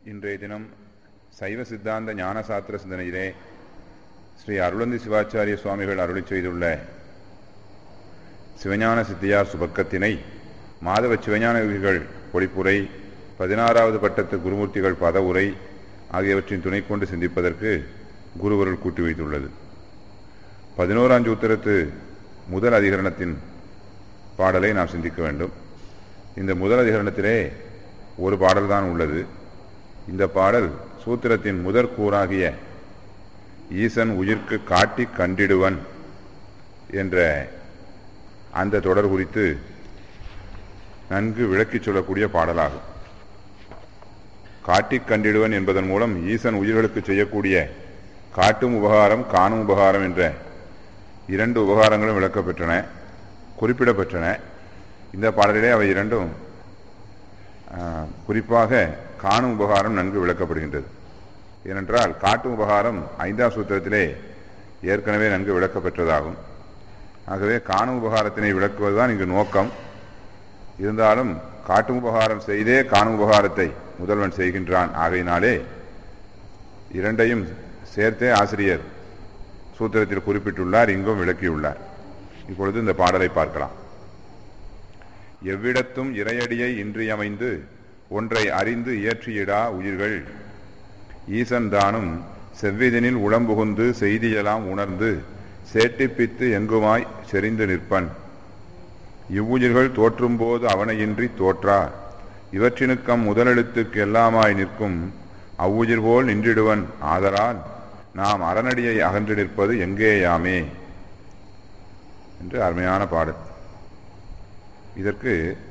இன்றைய தினம் சைவ சித்தாந்த ஞானசாத்திர சிந்தனையிலே ஸ்ரீ அருளந்தி சிவாச்சாரிய சுவாமிகள் அருளி செய்துள்ள சிவஞான சித்தியார் சுபக்கத்தினை மாதவ சிவஞான யோகிகள் பொழிப்புரை பதினாறாவது பட்டத்து குருமூர்த்திகள் பத உரை ஆகியவற்றின் துணை கொண்டு சிந்திப்பதற்கு குருவருள் கூட்டி வைத்துள்ளது பதினோராம் சூத்திரத்து முதல் அதிகரணத்தின் பாடலை நாம் சிந்திக்க வேண்டும் இந்த முதல் அதிகரணத்திலே ஒரு பாடல்தான் உள்ளது இந்த பாடல் சூத்திரத்தின் முதற் கூறாகிய ஈசன் உயிர்க்கு காட்டி கண்டிடுவன் என்ற அந்த தொடர் குறித்து நன்கு விளக்கிச் சொல்லக்கூடிய பாடலாகும் காட்டிக் கண்டிடுவன் என்பதன் மூலம் ஈசன் உயிர்களுக்கு செய்யக்கூடிய காட்டும் உபகாரம் காணும் உபகாரம் என்ற இரண்டு உபகாரங்களும் விளக்கப்பெற்றன குறிப்பிடப்பெற்றன இந்த பாடலிலே அவை இரண்டும் குறிப்பாக காணும் உபகாரம் நன்கு விளக்கப்படுகின்றது ஏனென்றால் காட்டும் உபகாரம் ஐந்தாம் சூத்திரத்திலே ஏற்கனவே நன்கு விளக்கப்பெற்றதாகும் ஆகவே காணும் உபகாரத்தினை விளக்குவதுதான் இங்கு நோக்கம் இருந்தாலும் காட்டும் உபகாரம் செய்தே காணும் உபகாரத்தை முதல்வன் செய்கின்றான் ஆகையினாலே இரண்டையும் சேர்த்தே ஆசிரியர் சூத்திரத்தில் குறிப்பிட்டுள்ளார் இங்கும் விளக்கியுள்ளார் இப்பொழுது இந்த பாடலை பார்க்கலாம் எவ்விடத்தும் இறையடியை இன்றியமைந்து ஒன்றை அறிந்து இயற்றியிடா உயிர்கள் ஈசன் தானும் செவ்விதனில் உளம்புகுந்து செய்தியெல்லாம் உணர்ந்து சேட்டிப்பித்து எங்குமாய் செறிந்து நிற்பன் இவ்வுயிர்கள் தோற்றும்போது அவனையின்றி தோற்றா இவற்றினுக்கம் முதலெழுத்துக்கு எல்லாமாய் நிற்கும் அவ்வுயிர் போல் நின்றிடுவன் ஆதலால் நாம் அறநடியை அகன்று நிற்பது எங்கேயாமே என்று அருமையான பாடல் இதற்கு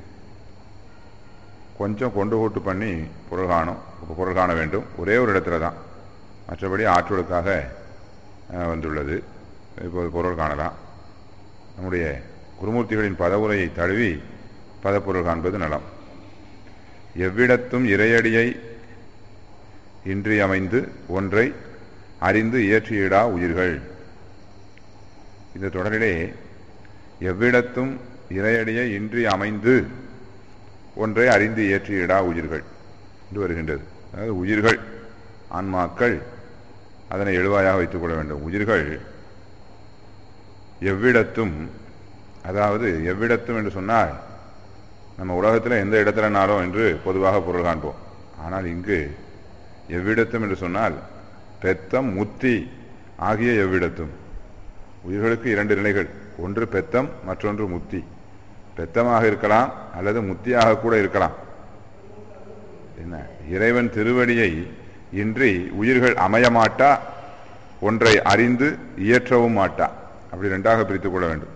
கொஞ்சம் கொண்டு கூட்டு பண்ணி பொருள் காணும் பொருள் காண வேண்டும் ஒரே ஒரு இடத்துல தான் மற்றபடி ஆற்றலுக்காக வந்துள்ளது இப்போது பொருள் காணலாம் நம்முடைய குருமூர்த்திகளின் பதவுரையை தழுவி பதப்பொருள் காண்பது நலம் எவ்விடத்தும் இறையடியை இன்றி அமைந்து ஒன்றை அறிந்து இயற்றியிடா உயிர்கள் இந்த தொடரிலே எவ்விடத்தும் இறையடியை இன்றி அமைந்து ஒன்றை அறிந்து இயற்றியிடா உயிர்கள் என்று வருகின்றது அதாவது உயிர்கள் ஆன்மாக்கள் அதனை எழுவாயாக வைத்துக் கொள்ள வேண்டும் உயிர்கள் எவ்விடத்தும் அதாவது எவ்விடத்தும் என்று சொன்னால் நம்ம உலகத்தில் எந்த இடத்துலனாலும் என்று பொதுவாக பொருள் காண்போம் ஆனால் இங்கு எவ்விடத்தும் என்று சொன்னால் பெத்தம் முத்தி ஆகிய எவ்விடத்தும் உயிர்களுக்கு இரண்டு நிலைகள் ஒன்று பெத்தம் மற்றொன்று முத்தி பெத்தமாக இருக்கலாம் அல்லது முத்தியாக கூட இருக்கலாம் என்ன இறைவன் திருவடியை இன்றி உயிர்கள் அமையமாட்டா ஒன்றை அறிந்து இயற்றவும் மாட்டா அப்படி ரெண்டாக பிரித்துக் கொள்ள வேண்டும்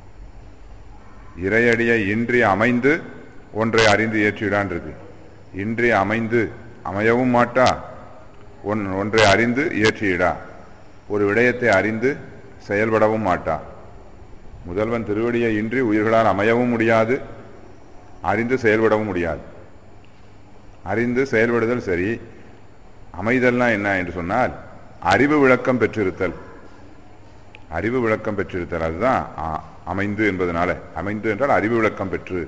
இறையடியை இன்றி அமைந்து ஒன்றை அறிந்து இயற்றிடான் இருக்கு இன்றி அமைந்து அமையவும் மாட்டா ஒன் ஒன்றை அறிந்து இயற்றியிடா ஒரு விடயத்தை அறிந்து செயல்படவும் மாட்டா முதல்வன் திருவடியை இன்றி உயிர்களால் அமையவும் முடியாது அறிந்து செயல்படவும் முடியாது அறிந்து செயல்படுதல் சரி அமைதல்னா என்ன என்று சொன்னால் அறிவு விளக்கம் பெற்றிருத்தல் அறிவு விளக்கம் பெற்றிருத்தல் அதுதான் அமைந்து என்பதனால அமைந்து என்றால் அறிவு விளக்கம் பெற்று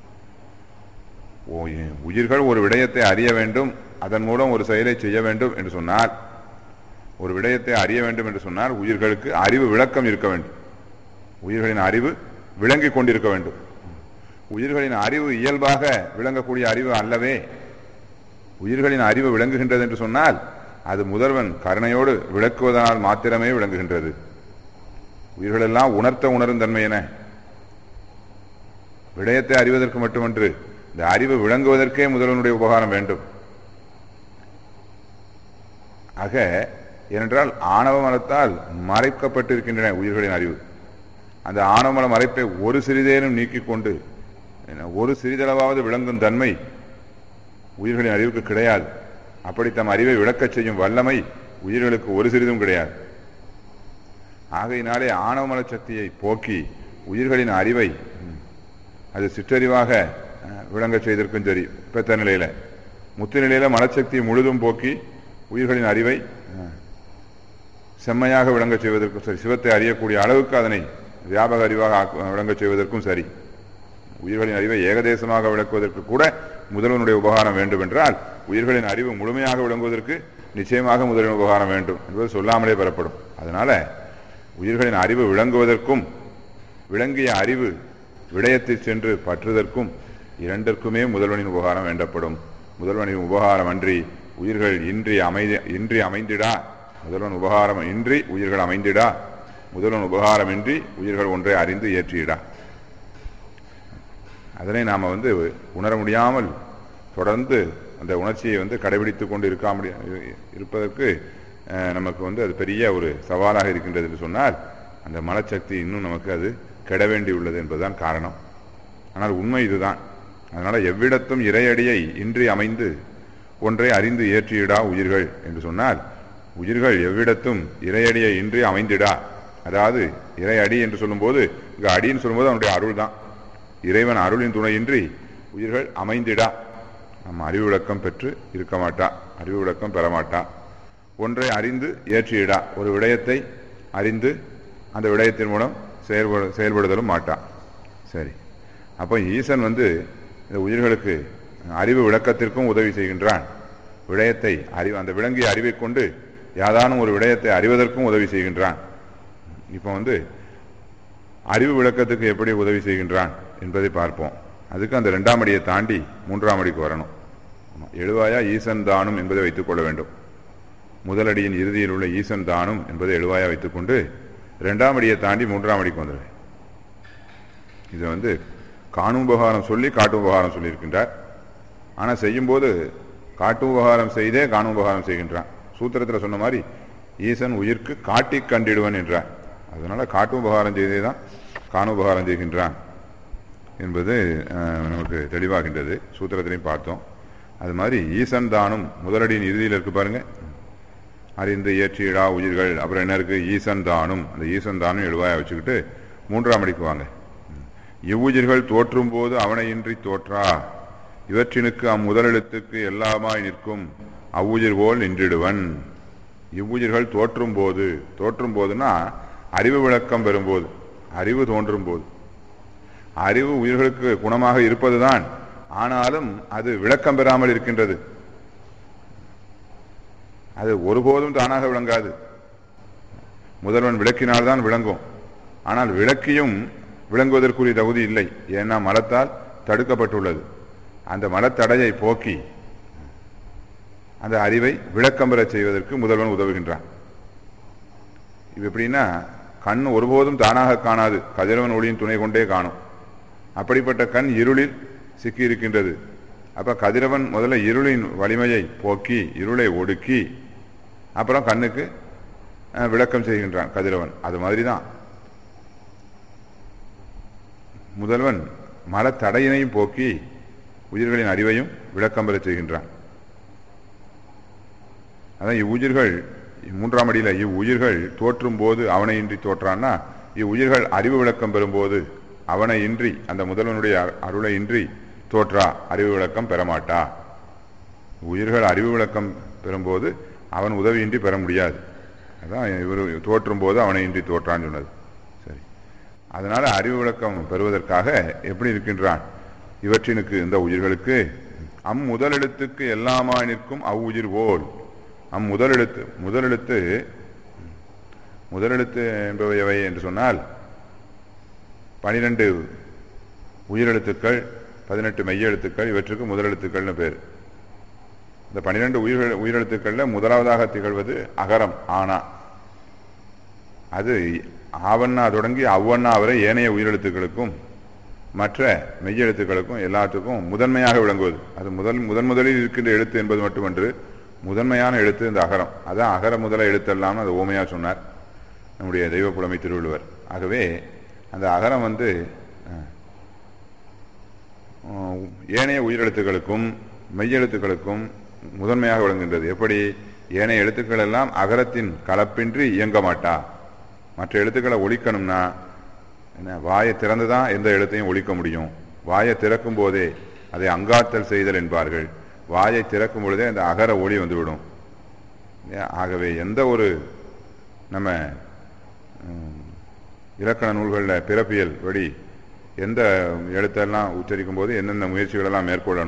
உயிர்கள் ஒரு விடயத்தை அறிய வேண்டும் அதன் மூலம் ஒரு செயலை செய்ய வேண்டும் என்று சொன்னால் ஒரு விடயத்தை அறிய வேண்டும் என்று சொன்னால் உயிர்களுக்கு அறிவு விளக்கம் இருக்க வேண்டும் உயிர்களின் அறிவு விளங்கி கொண்டிருக்க வேண்டும் உயிர்களின் அறிவு இயல்பாக விளங்கக்கூடிய அறிவு அல்லவே உயிர்களின் அறிவு விளங்குகின்றது என்று சொன்னால் அது முதல்வன் கருணையோடு விளக்குவதனால் மாத்திரமே விளங்குகின்றது உயிர்களெல்லாம் உணர்த்த உணரும் தன்மை என விடயத்தை அறிவதற்கு மட்டுமன்று இந்த அறிவு விளங்குவதற்கே முதல்வனுடைய உபகாரம் வேண்டும் ஆக ஏனென்றால் ஆணவ மலத்தால் மறைக்கப்பட்டிருக்கின்றன உயிர்களின் அறிவு அந்த ஆணவமல மறைப்பை ஒரு சிறிதேனும் நீக்கிக் கொண்டு ஒரு சிறிதளவாவது விளங்கும் தன்மை உயிர்களின் அறிவுக்கு கிடையாது அப்படி தம் அறிவை விளக்கச் செய்யும் வல்லமை உயிர்களுக்கு ஒரு சிறிதும் கிடையாது ஆகையினாலே ஆணவமல சக்தியை போக்கி உயிர்களின் அறிவை அது சிற்றறிவாக விளங்க செய்திருக்கும் சரி பெத்த நிலையில முத்து நிலையில மனசக்தியை முழுதும் போக்கி உயிர்களின் அறிவை செம்மையாக விளங்க செய்வதற்கும் சரி சிவத்தை அறியக்கூடிய அளவுக்கு அதனை வியாபக அறிவாக விளங்க செய்வதற்கும் சரி உயிர்களின் அறிவை ஏகதேசமாக விளக்குவதற்கு கூட முதல்வனுடைய உபகாரம் வேண்டும் என்றால் உயிர்களின் அறிவு முழுமையாக விளங்குவதற்கு நிச்சயமாக முதல்வன் உபகாரம் வேண்டும் என்பது சொல்லாமலே பெறப்படும் அதனால உயிர்களின் அறிவு விளங்குவதற்கும் விளங்கிய அறிவு விடயத்தில் சென்று பற்றுதற்கும் இரண்டிற்குமே முதல்வனின் உபகாரம் வேண்டப்படும் முதல்வனின் உபகாரம் அன்றி உயிர்கள் இன்றி அமைதி இன்றி அமைந்திடா முதல்வன் உபகாரம் இன்றி உயிர்கள் அமைந்திடா முதல்வன் உபகாரமின்றி உயிர்கள் ஒன்றை அறிந்து ஏற்றிடா அதனை நாம் வந்து உணர முடியாமல் தொடர்ந்து அந்த உணர்ச்சியை வந்து கடைபிடித்து கொண்டு இருக்க முடிய இருப்பதற்கு அஹ், நமக்கு வந்து அது பெரிய ஒரு சவாலாக இருக்கின்றது என்று சொன்னால் அந்த மனச்சக்தி இன்னும் நமக்கு அது கெட வேண்டியுள்ளது என்பதுதான் காரணம் ஆனால் உண்மை இதுதான் அதனால எவ்விடத்தும் இறையடியை இன்றி அமைந்து ஒன்றை அறிந்து ஏற்றியிடா உயிர்கள் என்று சொன்னால் உயிர்கள் எவ்விடத்தும் இறையடியை இன்றி அமைந்திடா அதாவது இறையடி என்று சொல்லும்போது இங்கு அடின்னு சொல்லும்போது அவனுடைய அருள் தான் இறைவன் அருளின் துணையின்றி உயிர்கள் அமைந்திடா நம்ம அறிவு விளக்கம் பெற்று இருக்க மாட்டா அறிவு விளக்கம் பெற மாட்டா ஒன்றை அறிந்து ஏற்றியிடா ஒரு விடயத்தை அறிந்து அந்த விடயத்தின் மூலம் செயல்பட செயல்படுதலும் மாட்டா சரி அப்போ ஈசன் வந்து இந்த உயிர்களுக்கு அறிவு விளக்கத்திற்கும் உதவி செய்கின்றான் விடயத்தை அறிவு அந்த விளங்கிய அறிவை கொண்டு யாதானும் ஒரு விடயத்தை அறிவதற்கும் உதவி செய்கின்றான் இப்போ வந்து அறிவு விளக்கத்துக்கு எப்படி உதவி செய்கின்றான் என்பதை பார்ப்போம் அதுக்கு அந்த இரண்டாம் அடியை தாண்டி மூன்றாம் அடிக்கு வரணும் ஆமா, எழுவாயா ஈசன் தானும் என்பதை வைத்துக் கொள்ள வேண்டும் முதலடியின் இறுதியில் உள்ள ஈசன் தானும் என்பதை எழுவாயா வைத்துக்கொண்டு இரண்டாம் அடியை தாண்டி மூன்றாம் அடிக்கு வந்துடுவேன் இது வந்து காணும் உபகாரம் சொல்லி காட்டும் உபகாரம் சொல்லியிருக்கின்றார் ஆனால் செய்யும்போது காட்டும் உபகாரம் செய்தே காணும் உபகாரம் செய்கின்றான் சூத்திரத்தில் சொன்ன மாதிரி ஈசன் உயிர்க்கு காட்டி கண்டிடுவன் என்றார் அதனால காட்டும் உபகாரம் செய்தே தான் காணும் உபகாரம் செய்கின்றான் என்பது அஹ், நமக்கு தெளிவாகின்றது சூத்திரத்திலையும் பார்த்தோம் அது மாதிரி ஈசன் தானும் முதலடியின் இறுதியில் இருக்கு பாருங்க அறிந்து இயற்றிடா உயிர்கள் அப்புறம் என்ன இருக்கு ஈசன் தானும் அந்த ஈசன் தானும் எழுவாயா வச்சுக்கிட்டு மூன்றாம் அடிக்கு வாங்க இவ்வுயிர்கள் தோற்றும் போது அவனையின்றி தோற்றா இவற்றினுக்கு அம்முதலெழுத்துக்கு எல்லாமாய் நிற்கும் அவ்வுயிர் போல் நின்றிடுவன் இவ்வுயிர்கள் தோற்றும் போது தோற்றும் போதுன்னா அறிவு விளக்கம் பெறும்போது அறிவு தோன்றும் போது அறிவு உயிர்களுக்கு குணமாக இருப்பதுதான் ஆனாலும் அது விளக்கம் பெறாமல் இருக்கின்றது அது ஒருபோதும் தானாக விளங்காது முதல்வன் விளக்கினால்தான் விளங்கும் ஆனால் விளக்கியும் விளங்குவதற்குரிய தகுதி இல்லை ஏன்னா மலத்தால் தடுக்கப்பட்டுள்ளது அந்த மலத்தடையை போக்கி அந்த அறிவை விளக்கம் பெறச் செய்வதற்கு முதல்வன் உதவுகின்றான் இது எப்படின்னா கண் ஒருபோதும் தானாக காணாது கதிரவன் ஒளியின் துணை கொண்டே காணும் அப்படிப்பட்ட கண் இருளில் சிக்கி இருக்கின்றது அப்ப கதிரவன் முதல்ல இருளின் வலிமையை போக்கி இருளை ஒடுக்கி அப்புறம் கண்ணுக்கு அஹ், விளக்கம் செய்கின்றான் கதிரவன் அது மாதிரி தான் முதல்வன் மலத்தடையினையும் போக்கி உயிர்களின் அறிவையும் விளக்கம் பெறச் செய்கின்றான் அதான் இவ்வுயிர்கள் மூன்றாம் அடியில இவ்வுயிர்கள் தோற்றும் போது அவனை இன்றி தோற்றான்னா இவ்வுயிர்கள் அறிவு விளக்கம் பெறும்போது அவனை இன்றி அந்த முதல்வனுடைய அரு- அருளை இன்றி தோற்றா அறிவு விளக்கம் பெறமாட்டா உயிர்கள் அறிவு விளக்கம் பெறும்போது அவன் உதவியின்றி பெற முடியாது அதான் இவர் தோற்றும் போது அவனை இன்றி தோற்றான்னு சொன்னது சரி அதனால அறிவு விளக்கம் பெறுவதற்காக எப்படி இருக்கின்றான் இவற்றினுக்கு இந்த உயிர்களுக்கு அம் முதலெழுத்துக்கு எல்லாமா நிற்கும் அவ்வுயிர் போல் அம் முதலெழுத்து முதலெழுத்து முதலெழுத்து என்பவை எவை என்று சொன்னால் பனிரெண்டு உயிரெழுத்துக்கள் பதினெட்டு மெய்யெழுத்துக்கள் இவற்றுக்கு முதலெழுத்துக்கள்னு பேர் இந்த பனிரெண்டு உயிர்கள் உயிரெழுத்துக்கள்ல முதலாவதாக திகழ்வது அகரம் ஆனா அது ஆவண்ணா தொடங்கி அவ்வண்ணா வரை ஏனைய உயிரெழுத்துக்களுக்கும் மற்ற மெய்யெழுத்துக்களுக்கும் எல்லாத்துக்கும் முதன்மையாக விளங்குவது அது முதல் முதன் முதலில் இருக்கின்ற எழுத்து என்பது மட்டுமன்று முதன்மையான எழுத்து இந்த அகரம் அதான் அகர முதல எழுத்தெல்லாம் அது ஓமையா சொன்னார் நம்முடைய தெய்வ புலமை திருவள்ளுவர் ஆகவே அந்த அகரம் வந்து அஹ், அஹ், ஏனைய உயிரெழுத்துக்களுக்கும் மெய்யெழுத்துக்களுக்கும் முதன்மையாக விளங்குகின்றது எப்படி ஏனைய எழுத்துக்கள் எல்லாம் அகரத்தின் கலப்பின்றி இயங்க மாட்டா மற்ற எழுத்துக்களை ஒழிக்கணும்னா என்ன வாயை திறந்து தான் எந்த எழுத்தையும் ஒழிக்க முடியும் வாயை திறக்கும் போதே அதை அங்காத்தல் செய்தல் என்பார்கள் வாயை திறக்கும் பொழுதே அந்த அகர ஒளி வந்துவிடும் ஏ- ஆகவே எந்த ஒரு நம்ம ம், இலக்கண நூல்களில் பிறப்பியல் படி எந்த எழுத்தெல்லாம் உச்சரிக்கும் போது என்னென்ன முயற்சிகளெல்லாம் மேற்கொள்ளணும்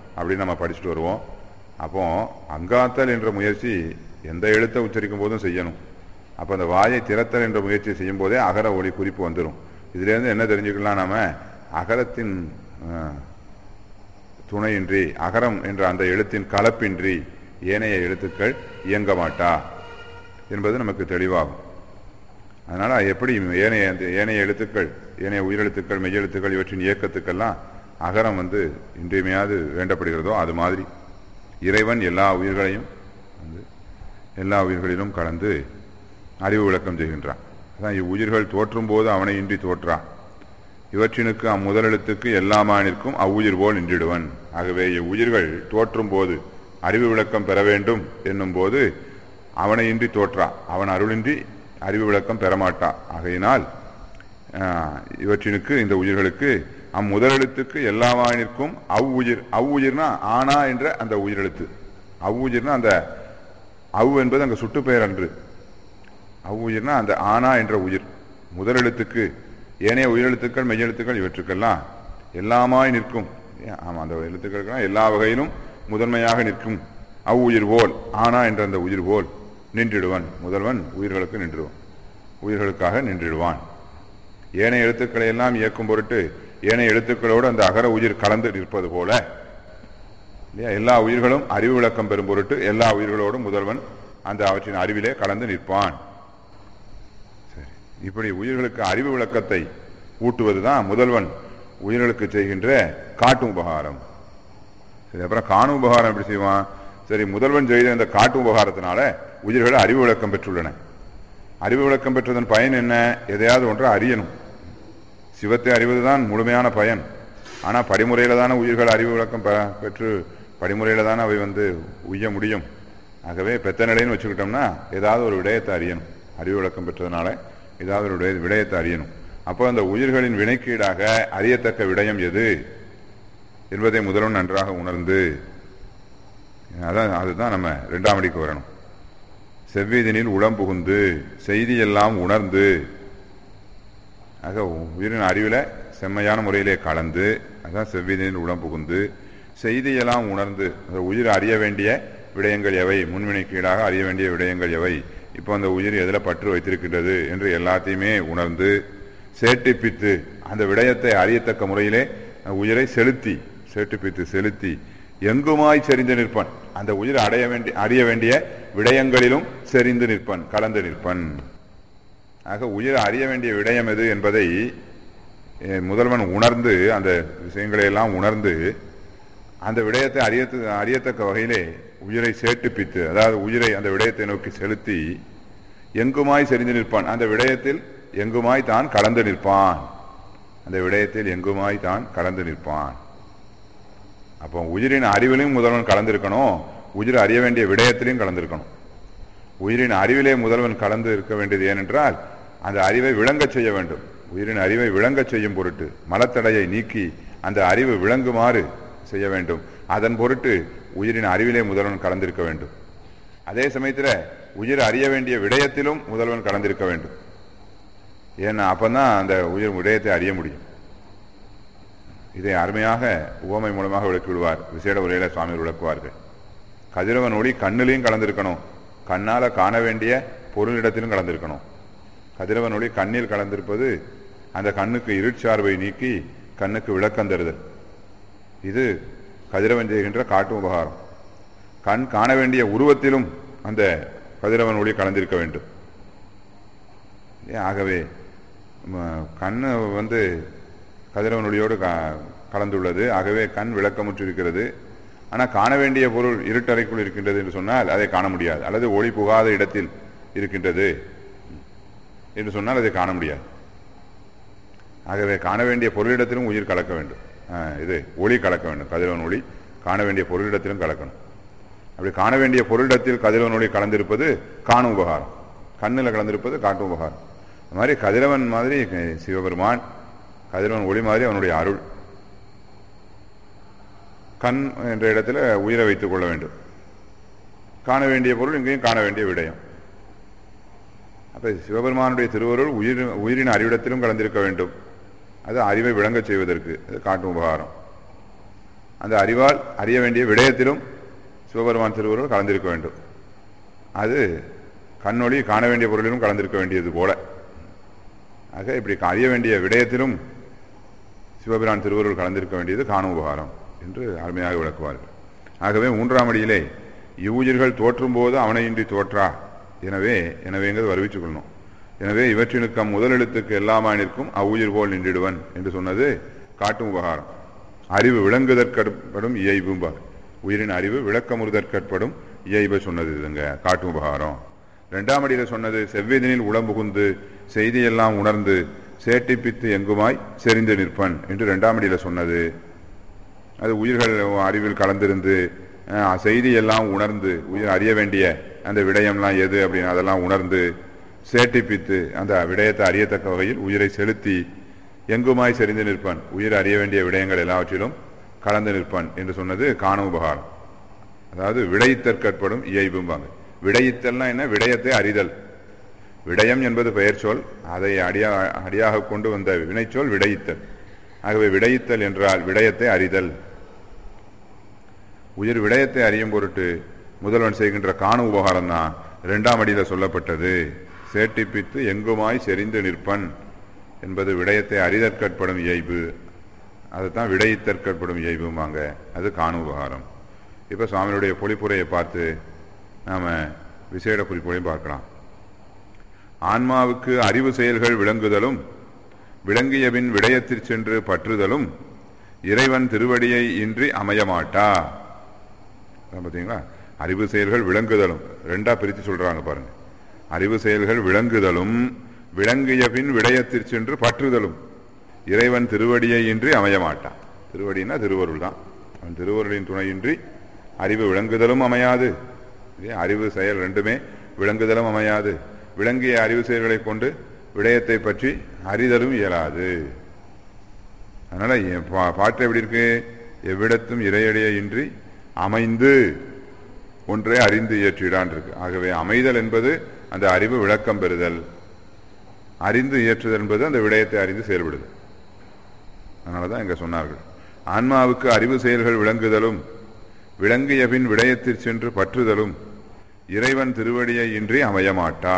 அப்படின்னு நம்ம படிச்சுட்டு வருவோம் அப்போ அங்காத்தல் என்ற முயற்சி எந்த எழுத்தை உச்சரிக்கும் போதும் செய்யணும் அப்போ அந்த வாயை திறத்தல் என்ற முயற்சி செய்யும் போதே அகர ஒளி குறிப்பு வந்துடும் இதுலேருந்து என்ன தெரிஞ்சுக்கலாம் நாம அகரத்தின் அஹ், துணையின்றி அகரம் என்ற அந்த எழுத்தின் கலப்பின்றி ஏனைய எழுத்துக்கள் இயங்க மாட்டா என்பது நமக்கு தெளிவாகும் அதனால எப்படி ஏனைய அந்த ஏனைய எழுத்துக்கள் ஏனைய உயிரெழுத்துக்கள் மெய்யெழுத்துக்கள் இவற்றின் இயக்கத்துக்கெல்லாம் அகரம் வந்து இன்றியமையாது வேண்டப்படுகிறதோ அது மாதிரி இறைவன் எல்லா உயிர்களையும் வந்து எல்லா உயிர்களிலும் கலந்து அறிவு விளக்கம் செய்கின்றான் அதான் இவ்வுயிர்கள் தோற்றும் போது அவனை இன்றி தோற்றான் இவற்றினுக்கு அம்முதலெழுத்துக்கு எல்லாமா நிற்கும் அவ்வுயிர் போல் நின்றிடுவன் ஆகவே இவ்வுயிர்கள் தோற்றும் போது அறிவு விளக்கம் பெற வேண்டும் என்னும் போது அவனை இன்றி தோற்றா அவன் அருளின்றி அறிவு விளக்கம் பெறமாட்டா ஆகையினால் ஆஹ், இவற்றினுக்கு இந்த உயிர்களுக்கு அம்முதலெழுத்துக்கு எல்லாமாய் நிற்கும் அவ்வுயிர் அவ்வுயிர்னா ஆனா என்ற அந்த உயிரெழுத்து அவ்வுயிர்னா அந்த அவ் என்பது அங்க சுட்டுப்பெயர் அன்று அவ்வுயிர்னா அந்த ஆனா என்ற உயிர் முதலெழுத்துக்கு ஏனைய உயிரெழுத்துக்கள் மெய்யெழுத்துக்கள் இவற்றுக்கெல்லாம் எல்லாமாய் நிற்கும் ஏன், ஆமா அந்த எழுத்துக்களுக்கெல்லாம் எல்லா வகையிலும் முதன்மையாக நிற்கும் அவ்வுயிர் போல் ஆனா என்ற அந்த உயிர் போல் நின்றிடுவன் முதல்வன் உயிர்களுக்கு நின்றுவான் உயிர்களுக்காக நின்றிடுவான் ஏனைய எழுத்துக்களை எல்லாம் இயக்கும் பொருட்டு ஏனைய எழுத்துக்களோடு அந்த அகர உயிர் கலந்து நிற்பது போல இல்லையா எல்லா உயிர்களும் அறிவு விளக்கம் பெறும் பொருட்டு எல்லா உயிர்களோடும் முதல்வன் அந்த அவற்றின் அறிவிலே கலந்து நிற்பான் சரி இப்படி உயிர்களுக்கு அறிவு விளக்கத்தை ஊட்டுவதுதான் முதல்வன் உயிர்களுக்கு செய்கின்ற காட்டு உபகாரம் சரி அப்புறம் காணும் உபகாரம் எப்படி செய்வான் சரி முதல்வன் செய்த இந்த காட்டு உபகாரத்தினால உயிர்கள் அறிவு விளக்கம் பெற்றுள்ளன அறிவு விளக்கம் பெற்றதன் பயன் என்ன எதையாவது ஒன்றை அறியணும் சிவத்தை அறிவதுதான் முழுமையான பயன் ஆனா படிமுறையில தானே உயிர்கள் அறிவு விளக்கம் பெ- பெற்று படிமுறையில தானே அவை வந்து உய்ய முடியும் ஆகவே பெத்த நிலைன்னு வச்சுக்கிட்டோம்னா ஏதாவது ஒரு விடயத்தை அறியணும் அறிவு விளக்கம் பெற்றதுனால ஏதாவது ஒரு விடய- விடயத்தை அறியணும் அப்போ அந்த உயிர்களின் வினைக்கீடாக அறியத்தக்க விடயம் எது என்பதை முதல்வன் நன்றாக உணர்ந்து அதான் அதுதான் நம்ம ரெண்டாம் அடிக்கு வரணும் செவ்விதனில் உளம் புகுந்து செய்தியெல்லாம் உணர்ந்து ஆக உயிரின் அறிவில செம்மையான முறையிலே கலந்து அதான் செவ்விதனில் உளம் புகுந்து செய்தியெல்லாம் உணர்ந்து அந்த உயிர் அறிய வேண்டிய விடயங்கள் எவை முன்வினைக்கீடாக அறிய வேண்டிய விடயங்கள் எவை இப்போ அந்த உயிர் எதில் பற்று வைத்திருக்கின்றது என்று எல்லாத்தையுமே உணர்ந்து சேட்டிப்பித்து அந்த விடயத்தை அறியத்தக்க முறையிலே உயிரை செலுத்தி சேட்டிப்பித்து செலுத்தி எங்குமாய் செறிந்து நிற்பன் அந்த உயிர் அடைய வேண்டிய அறிய வேண்டிய விடயங்களிலும் செறிந்து நிற்பன் கலந்து நிற்பன் ஆக உயிர் அறிய வேண்டிய விடயம் எது என்பதை அஹ், முதல்வன் உணர்ந்து அந்த விஷயங்களை எல்லாம் உணர்ந்து அந்த விடயத்தை அறியத்து அறியத்தக்க வகையிலே உயிரை சேட்டுப்பித்து அதாவது உயிரை அந்த விடயத்தை நோக்கி செலுத்தி எங்குமாய் செறிந்து நிற்பான் அந்த விடயத்தில் எங்குமாய் தான் கலந்து நிற்பான் அந்த விடயத்தில் எங்குமாய் தான் கலந்து நிற்பான் அப்போ உயிரின் அறிவிலையும் முதல்வன் கலந்திருக்கணும் உயிர் அறிய வேண்டிய விடயத்திலையும் கலந்திருக்கணும் உயிரின் அறிவிலே முதல்வன் கலந்து இருக்க வேண்டியது ஏனென்றால் அந்த அறிவை விளங்கச் செய்ய வேண்டும் உயிரின் அறிவை விளங்கச் செய்யும் பொருட்டு மலத்தடையை நீக்கி அந்த அறிவு விளங்குமாறு செய்ய வேண்டும் அதன் பொருட்டு உயிரின் அறிவிலே முதல்வன் கலந்திருக்க வேண்டும் அதே சமயத்தில் உயிர் அறிய வேண்டிய விடயத்திலும் முதல்வன் கலந்திருக்க வேண்டும் ஏன்னா அப்பதான் அந்த உயிர் விடயத்தை அறிய முடியும் இதை அருமையாக உவமை மூலமாக விளக்கி விடுவார் விசேட உரையில சுவாமி விளக்குவார்கள் கதிரவன் ஒளி கண்ணிலையும் கலந்திருக்கணும் கண்ணால காண வேண்டிய பொருளிடத்திலும் கலந்திருக்கணும் கதிரவன் ஒளி கண்ணில் கலந்திருப்பது அந்த கண்ணுக்கு இருட்சார்பை நீக்கி கண்ணுக்கு விளக்கம் தருதல் இது கதிரவன் செய்கின்ற காட்டு உபகாரம் கண் காண வேண்டிய உருவத்திலும் அந்த கதிரவன் ஒளி கலந்திருக்க வேண்டும் ஏன் ஆகவே ம, கண்ணு வந்து கதிரவன் ஒளியோடு க- கலந்துள்ளது ஆகவே கண் விளக்கமுற்று இருக்கிறது ஆனால் காண வேண்டிய பொருள் இருட்டறைக்குள் இருக்கின்றது என்று சொன்னால் அதை காண முடியாது அல்லது ஒளி புகாத இடத்தில் இருக்கின்றது என்று சொன்னால் அதை காண முடியாது ஆகவே காண வேண்டிய பொருளிடத்திலும் உயிர் கலக்க வேண்டும் ஆஹ், இது ஒளி கலக்க வேண்டும் கதிரவன் ஒளி காண வேண்டிய பொருளிடத்திலும் கலக்கணும் அப்படி காண வேண்டிய பொருளிடத்தில் கதிரவன் ஒளி கலந்திருப்பது காணும் உபகாரம் கண்ணில் கலந்திருப்பது காட்டும் உபகாரம் அது மாதிரி கதிரவன் மாதிரி அஹ், சிவபெருமான் கதிரவன் ஒளி மாதிரி அவனுடைய அருள் கண் என்ற இடத்துல உயிரை வைத்துக் கொள்ள வேண்டும் காண வேண்டிய பொருள் இங்கேயும் காண வேண்டிய விடயம் அப்ப சிவபெருமானுடைய திருவருள் உயிர் உயிரின் அறிவிடத்திலும் கலந்திருக்க வேண்டும் அது அறிவை விளங்கச் செய்வதற்கு அது காட்டும் உபகாரம் அந்த அறிவால் அறிய வேண்டிய விடயத்திலும் சிவபெருமான் திருவருள் கலந்திருக்க வேண்டும் அது கண்ணொளி காண வேண்டிய பொருளிலும் கலந்திருக்க வேண்டியது போல ஆக இப்படி அறிய வேண்டிய விடயத்திலும் சிவபிரான் திருவருள் கலந்திருக்க வேண்டியது காணும் உபகாரம் என்று அருமையாக விளக்குவார்கள் ஆகவே மூன்றாம் அடியிலே இவ்வுயிர்கள் தோற்றும் போது அவனையின்றி தோற்றா எனவே எனவேங்கிறது வருவித்துக் கொள்ளணும் எனவே இவற்றினுக்கம் முதலெழுத்துக்கு எல்லாமா நிற்கும் அவ்வுயிர் போல் நின்றிடுவன் என்று சொன்னது காட்டும் உபகாரம் அறிவு விளங்குதற்கற்படும் இயைபும்பார் உயிரின் அறிவு விளக்கமுறுதற்கற்படும் இயைப சொன்னது இதுங்க காட்டும் உபகாரம் இரண்டாம் அடியில சொன்னது செவ்வேதனில் உளம்புகுந்து செய்தியெல்லாம் உணர்ந்து சேட்டிப்பித்து எங்குமாய் செறிந்து நிற்பன் என்று இரண்டாம் அடியில சொன்னது அது உயிர்கள் அறிவில் கலந்திருந்து அஹ், செய்தியெல்லாம் உணர்ந்து உயிர் அறிய வேண்டிய அந்த விடயம்லாம் எது அப்படின்னு அதெல்லாம் உணர்ந்து சேட்டிப்பித்து அந்த விடயத்தை அறியத்தக்க வகையில் உயிரை செலுத்தி எங்குமாய் செறிந்து நிற்பான் உயிர் அறிய வேண்டிய விடயங்கள் எல்லாவற்றிலும் கலந்து நிற்பான் என்று சொன்னது காணும் உபகாரம் அதாவது விடயித்தற்கற்படும் இயைபும்பாங்க விடயித்தல்னா என்ன விடயத்தை அறிதல் விடயம் என்பது பெயர் சொல் அதை அடியா அடியாக கொண்டு வந்த வினைச்சொல் விடயித்தல் ஆகவே விடயித்தல் என்றால் விடயத்தை அறிதல் உயிர் விடயத்தை அறியும் பொருட்டு முதல்வன் செய்கின்ற காணும் உபகாரம் தான் இரண்டாம் அடியில சொல்லப்பட்டது சேட்டிப்பித்து எங்குமாய் செறிந்து நிற்பன் என்பது விடயத்தை அறிதற்கற்படும் இயைபு அதுதான் விடயித்தற்கற்படும் இயைபுமாங்க அது காணும் உபகாரம் இப்ப சுவாமியுடைய பொழிப்புரையை பார்த்து நாம விசேட குறிப்புரையும் பார்க்கலாம் ஆன்மாவுக்கு அறிவு செயல்கள் விளங்குதலும் விளங்கியபின் விடயத்திற் சென்று பற்றுதலும் இறைவன் திருவடியை இன்றி அமையமாட்டா அதான் பாத்தீங்களா அறிவு செயல்கள் விளங்குதலும் ரெண்டா பிரித்து சொல்றாங்க பாருங்க அறிவு செயல்கள் விளங்குதலும் விளங்கிய பின் விடயத்திற் சென்று பற்றுதலும் இறைவன் திருவடியை இன்றி அமையமாட்டான் திருவடினா திருவருள் தான் அவன் திருவருளின் துணையின்றி அறிவு விளங்குதலும் அமையாது இதே அறிவு செயல் ரெண்டுமே விளங்குதலும் அமையாது விளங்கிய அறிவு செயல்களை கொண்டு விடயத்தை பற்றி அறிதலும் இயலாது அதனால என் பா- பாட்டு எப்படி இருக்கு எவ்விடத்தும் இறையடியை இன்றி அமைந்து ஒன்றே அறிந்து இயற்றிடான் இருக்கு ஆகவே அமைதல் என்பது அந்த அறிவு விளக்கம் பெறுதல் அறிந்து இயற்றுதல் என்பது அந்த விடயத்தை அறிந்து செயல்படுதல் அதனாலதான் இங்க சொன்னார்கள் ஆன்மாவுக்கு அறிவு செயல்கள் விளங்குதலும் விளங்கிய பின் விடயத்திற் சென்று பற்றுதலும் இறைவன் திருவடியை இன்றி அமையமாட்டா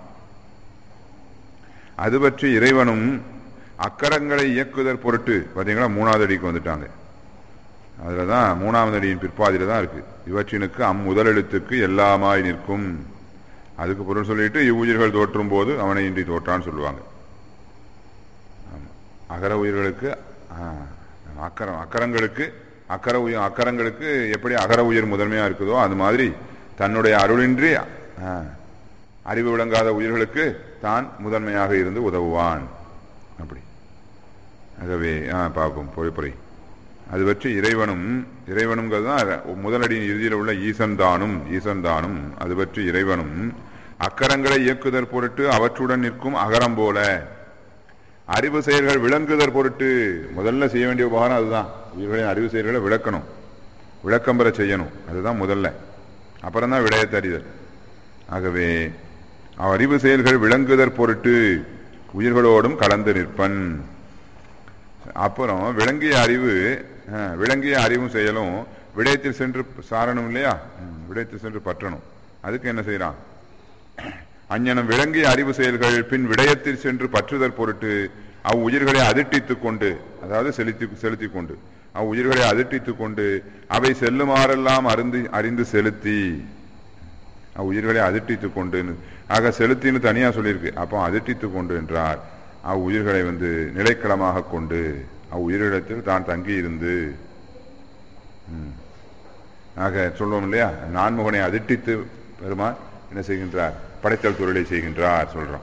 அது பற்றி இறைவனும் அக்கரங்களை இயக்குதற் பொருட்டு பாத்தீங்களா மூணாவது அடிக்கு வந்துட்டாங்க அதுலதான் மூணாவது அடியின் பிற்பாதியில தான் இருக்கு இவற்றினுக்கு அம் முதலெழுத்துக்கு எல்லாமாய் நிற்கும் அதுக்கு பொருள் சொல்லிட்டு இவ்வுயிர்கள் தோற்றும் போது அவனை இன்றி தோற்றான்னு சொல்லுவாங்க ஆமா. அகர உயிர்களுக்கு ஆ, அக்கரம் அக்கரங்களுக்கு அக்கர உயிர் அக்கரங்களுக்கு எப்படி அகர உயிர் முதன்மையா இருக்குதோ அது மாதிரி தன்னுடைய அருளின்றி ஆ, அறிவு விளங்காத உயிர்களுக்கு தான் முதன்மையாக இருந்து உதவுவான் அப்படி ஆகவே ஆ, பார்ப்போம் பொழிப்புரை அது பற்றி இறைவனும் இறைவனுங்கிறது தான் முதலடியின் இறுதியில் உள்ள ஈசன் தானும் ஈசன் தானும் அது பற்றி இறைவனும் அக்கரங்களை இயக்குதற் பொருட்டு அவற்றுடன் நிற்கும் அகரம் போல அறிவு செயல்கள் விளங்குதற் பொருட்டு முதல்ல செய்ய வேண்டிய உபகாரம் அதுதான் உயிர்களின் அறிவு செயல்களை விளக்கணும் விளக்கம் பெற செய்யணும் அதுதான் முதல்ல அப்புறம் தான் விடயத்தை அறிதல் ஆகவே அவ் அறிவு செயல்கள் விளங்குதற் பொருட்டு உயிர்களோடும் கலந்து நிற்பன் அப்புறம் விளங்கிய அறிவு அஹ், விளங்கிய அறிவும் செயலும் விடயத்தில் சென்று சாரணும் இல்லையா ம், விடயத்தில் சென்று பற்றணும் அதுக்கு என்ன செய்யறான் அஞ்ஞனம் விளங்கிய அறிவு செயல்கள் பின் விடயத்தில் சென்று பற்றுதற் பொருட்டு அவ் உயிர்களை அதிட்டித்துக் கொண்டு அதாவது செலுத்தி செலுத்திக் கொண்டு அவ் உயிர்களை அதிட்டித்துக் கொண்டு அவை செல்லுமாறெல்லாம் அருந்து அறிந்து செலுத்தி அவ் உயிர்களை அதிட்டித்துக் கொண்டு ஆக செலுத்தின்னு தனியா சொல்லியிருக்கு அப்போ அதிட்டித்துக் கொண்டு என்றார் அவ் உயிர்களை வந்து நிலைக்களமாக கொண்டு அவ் உயிரிடத்தில் தான் தங்கி இருந்து ம். ஆக சொல்லுவோம் இல்லையா நான்முகனை அதிட்டித்து பெருமான் என்ன செய்கின்றார் படைத்தல் தொழிலை செய்கின்றார் சொல்றோம்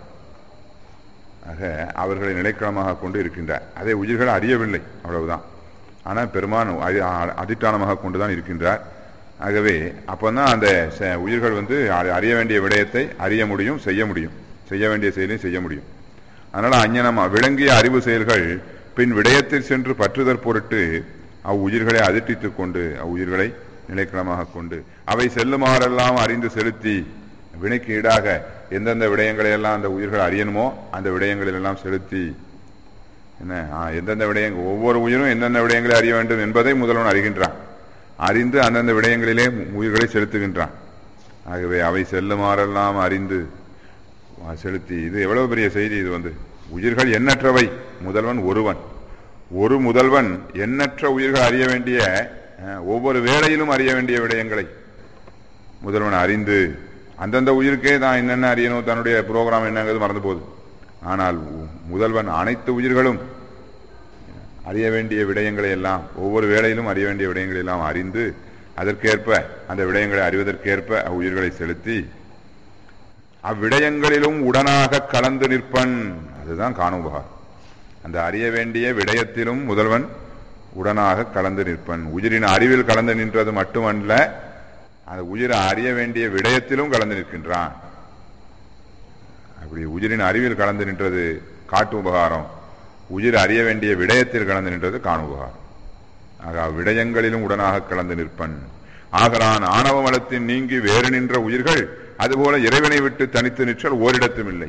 ஆக அவர்களை நிலைக்களமாக கொண்டு இருக்கின்றார் அதை உயிர்கள் அறியவில்லை அவ்வளவுதான் ஆனால் பெருமான் அதி- அ- அதிஷ்டானமாக கொண்டுதான் இருக்கின்றார் ஆகவே அப்பதான் அந்த ச- உயிர்கள் வந்து அ- அறிய வேண்டிய விடயத்தை அறிய முடியும் செய்ய முடியும் செய்ய வேண்டிய செயலையும் செய்ய முடியும் அதனால அஞ்ஞனம் விளங்கிய அறிவு செயல்கள் பின் விடயத்தில் சென்று பற்றுதற் பொருட்டு அவ் உயிர்களை அதிட்டித்துக் கொண்டு அவ் உயிர்களை நிலைக்களமாக கொண்டு அவை செல்லுமாறெல்லாம் அறிந்து செலுத்தி வினைக்கு ஈடாக எந்தெந்த விடயங்களை எல்லாம் அந்த உயிர்கள் அறியணுமோ அந்த விடயங்களில் எல்லாம் செலுத்தி என்ன ஆ, எந்தெந்த விடயங்கள் ஒவ்வொரு உயிரும் எந்தெந்த விடயங்களை அறிய வேண்டும் என்பதை முதல்வன் அறிகின்றான் அறிந்து அந்தந்த விடயங்களிலே உயிர்களை செலுத்துகின்றான் ஆகவே அவை செல்லுமாறெல்லாம் அறிந்து ஆ, செலுத்தி இது எவ்வளவு பெரிய செய்தி இது வந்து உயிர்கள் எண்ணற்றவை முதல்வன் ஒருவன் ஒரு முதல்வன் எண்ணற்ற உயிர்கள் அறிய வேண்டிய அஹ், ஒவ்வொரு வேளையிலும் அறிய வேண்டிய விடயங்களை முதல்வன் அறிந்து அந்தந்த உயிருக்கே தான் என்னென்ன அறியணும் தன்னுடைய புரோகிராம் என்னங்கிறது மறந்து போகுது ஆனால் உ- முதல்வன் அனைத்து உயிர்களும் அறிய வேண்டிய விடயங்களை எல்லாம் ஒவ்வொரு வேளையிலும் அறிய வேண்டிய விடயங்களை எல்லாம் அறிந்து அதற்கேற்ப அந்த விடயங்களை அறிவதற்கேற்ப உயிர்களை செலுத்தி அவ்விடயங்களிலும் உடனாக கலந்து நிற்பன் அதுதான் காணுபகார் அந்த அறிய வேண்டிய விடயத்திலும் முதல்வன் உடனாக கலந்து நிற்பன் உயிரின் அறிவில் கலந்து நின்றது மட்டுமல்ல அந்த உயிரை அறிய வேண்டிய விடயத்திலும் கலந்து நிற்கின்றான் அப்படி உயிரின் அறிவில் கலந்து நின்றது காட்டு உபகாரம் உயிர் அறிய வேண்டிய விடயத்தில் கலந்து நின்றது காணு உபகாரம் ஆக விடயங்களிலும் உடனாக கலந்து நிற்பன் ஆகலான் ஆணவ மலத்தின் நீங்கி வேறு நின்ற உயிர்கள் அதுபோல இறைவனை விட்டு தனித்து நிற்றல் ஓரிடத்தும் இல்லை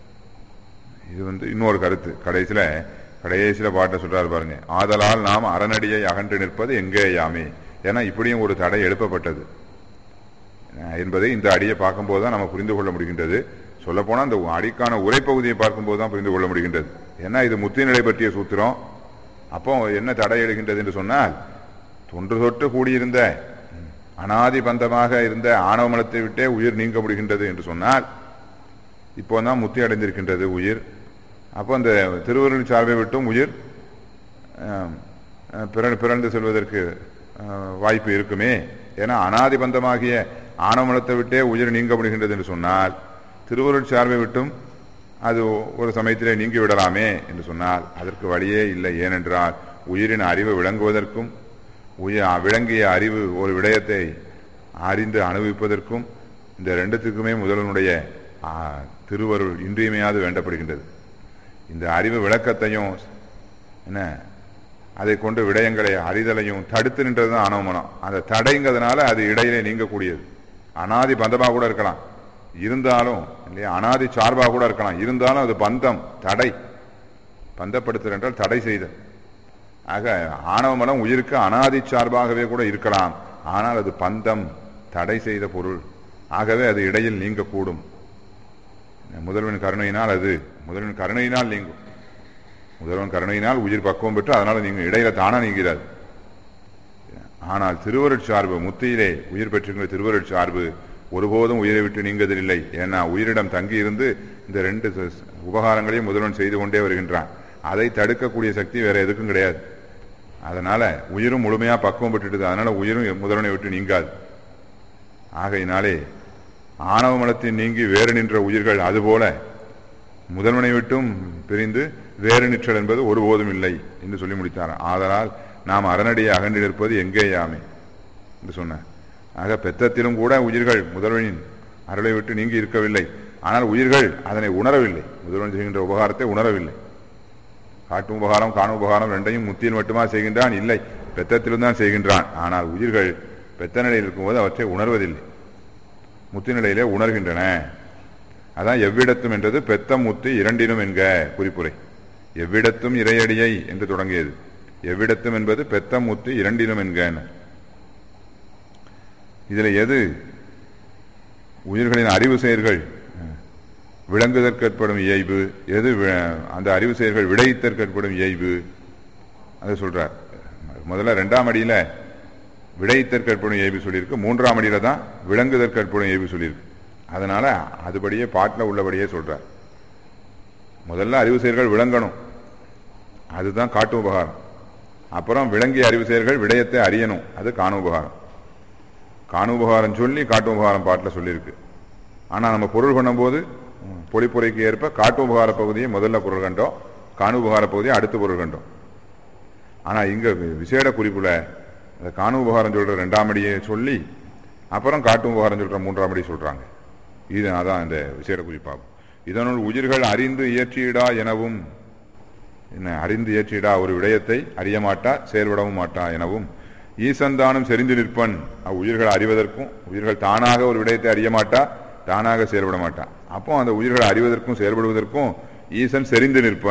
இது வந்து இன்னொரு கருத்து கடைசியில கடைசியில பாட்டை சொல்றாரு பாருங்க ஆதலால் நாம் அறநடியை அகன்று நிற்பது எங்கே யாமே ஏன்னா இப்படியும் ஒரு தடை எழுப்பப்பட்டது அஹ் என்பதை இந்த அடியை பார்க்கும்போது தான் நம்ம புரிந்து கொள்ள முடிகின்றது சொல்லப்போனால் அந்த அடிக்கான உரைப்பகுதியை பார்க்கும்போது தான் புரிந்து கொள்ள முடிகின்றது ஏன்னா இது முத்தி நிலை பற்றிய சூத்திரம் அப்போ என்ன தடை எழுகின்றது என்று சொன்னால் தொன்று தொட்டு கூடியிருந்த அனாதி பந்தமாக இருந்த ஆணவ மலத்தை விட்டே உயிர் நீங்க முடிகின்றது என்று சொன்னால் இப்போ தான் முத்தி அடைந்திருக்கின்றது உயிர் அப்போ அந்த திருவருள் சார்பை விட்டும் உயிர் அஹ், அஹ், பிற- பிறந்து செல்வதற்கு அஹ், வாய்ப்பு இருக்குமே ஏன்னா அனாதி பந்தமாகிய ஆணவமலத்தை விட்டே உயிர் நீங்க முடிகின்றது என்று சொன்னால் திருவருள் சார்பை விட்டும் அது ஒரு சமயத்திலே நீங்கி விடலாமே என்று சொன்னால் அதற்கு வழியே இல்லை ஏனென்றால் உயிரின் அறிவு விளங்குவதற்கும் உயிர் விளங்கிய அறிவு ஒரு விடயத்தை அறிந்து அனுபவிப்பதற்கும் இந்த ரெண்டுத்துக்குமே முதல்வனுடைய ஆ, திருவருள் இன்றியமையாது வேண்டப்படுகின்றது இந்த அறிவு விளக்கத்தையும் என்ன அதை கொண்டு விடயங்களை அறிதலையும் தடுத்து நின்றது தான் ஆணவமனம் அந்த தடைங்கிறதுனால அது இடையிலே நீங்கக்கூடியது அனாதி பந்தமாக கூட இருக்கலாம் இருந்தாலும் இல்லையா அனாதி சார்பாக கூட இருக்கலாம் இருந்தாலும் அது பந்தம் தடை பந்தப்படுத்தல் என்றால் தடை செய்தல் ஆக ஆணவ மலம் உயிருக்கு அனாதி சார்பாகவே கூட இருக்கலாம் ஆனால் அது பந்தம் தடை செய்த பொருள் ஆகவே அது இடையில் நீங்கக்கூடும் முதல்வன் கருணையினால் அது முதல்வன் கருணையினால் நீங்கும் முதல்வன் கருணையினால் உயிர் பக்குவம் பெற்று அதனால நீங்க இடையில தானா நீங்கிறார் ஆனால் திருவருட் சார்பு முத்தியிலே உயிர் பெற்றிருக்கிற திருவருட் சார்பு ஒருபோதும் உயிரை விட்டு நீங்குவதில்லை ஏன்னா உயிரிடம் தங்கி இருந்து இந்த ரெண்டு ச- உபகாரங்களையும் முதல்வன் செய்து கொண்டே வருகின்றான் அதை தடுக்கக்கூடிய சக்தி வேற எதுக்கும் கிடையாது அதனால உயிரும் முழுமையா பக்குவம் பெற்றுடுது அதனால உயிரும் முதல்வனை விட்டு நீங்காது ஆகையினாலே ஆணவ மலத்தின் நீங்கி வேறு நின்ற உயிர்கள் அதுபோல முதல்வனை விட்டும் பிரிந்து வேறு நிற்றல் என்பது ஒருபோதும் இல்லை என்று சொல்லி முடித்தார் ஆதலால் நாம் அறநடியை அகன்று நிற்பது எங்கேயாமே என்று சொன்னார் ஆக பெத்தத்திலும் கூட உயிர்கள் முதல்வனின் அருளை விட்டு நீங்கி இருக்கவில்லை ஆனால் உயிர்கள் அதனை உணரவில்லை முதல்வன் செய்கின்ற உபகாரத்தை உணரவில்லை காட்டும் உபகாரம் காணும் உபகாரம் ரெண்டையும் முத்தியில் மட்டுமா செய்கின்றான் இல்லை பெத்தத்திலும் தான் செய்கின்றான் ஆனால் உயிர்கள் பெத்த நிலையில் இருக்கும்போது அவற்றை உணர்வதில்லை முத்தி நிலையிலே உணர்கின்றன அதான் எவ்விடத்தும் என்றது பெத்தம் முத்து இரண்டினும் என்க குறிப்புரை எவ்விடத்தும் இறையடியை என்று தொடங்கியது எவ்விடத்தும் என்பது பெத்தம் முத்து இரண்டினும் என்க இதுல எது உயிர்களின் அறிவு செயல்கள் விளங்குதற்கேற்படும் இயைபு எது வி- அந்த அறிவு செயல்கள் விடைத்தற்கேற்படும் இயைபு அதை சொல்றார் முதல்ல ரெண்டாம் அடியில விடைத்தற்கேற்படும் இயைபு சொல்லியிருக்கு மூன்றாம் அடியில தான் விளங்குதற்கேற்படும் இயைபு சொல்லியிருக்கு அதனால அதுபடியே பாட்டில் உள்ளபடியே சொல்றார் முதல்ல அறிவு செயல்கள் விளங்கணும் அதுதான் காட்டு உபகாரம் அப்புறம் விளங்கிய அறிவு செயல்கள் விடயத்தை அறியணும் அது காணு உபகாரம் காணு உபகாரம் சொல்லி காட்டு உபகாரம் பாட்டில் சொல்லியிருக்கு ஆனால் நம்ம பொருள் பண்ணும்போது ம், பொழிப்புரைக்கு ஏற்ப காட்டு உபகார பகுதியை முதல்ல பொருள் கண்டோம் காணு உபகார பகுதியை அடுத்து பொருள் கண்டோம் ஆனால் இங்க வி- விசேட குறிப்புல அந்த காணு உபகாரம் சொல்ற ரெண்டாம் அடியை சொல்லி அப்புறம் காட்டு உபகாரம் சொல்ற மூன்றாம் அடி சொல்றாங்க இது அதான் இந்த விசேட குறிப்பாகும் இதனுள் உயிர்கள் அறிந்து இயற்றியிடா எனவும் என்ன அறிந்து இயற்றிடா ஒரு விடயத்தை அறிய மாட்டா செயல்படவும் மாட்டா எனவும் ஈசந்தானும் செறிந்து நிற்பன் அவ்வுயிர்கள் அறிவதற்கும் உயிர்கள் தானாக ஒரு விடயத்தை அறிய மாட்டா தானாக செயல்பட மாட்டான் அப்போ அந்த உயிர்கள் அறிவதற்கும் செயல்படுவதற்கும் ஈசன் செறிந்து நிற்பன்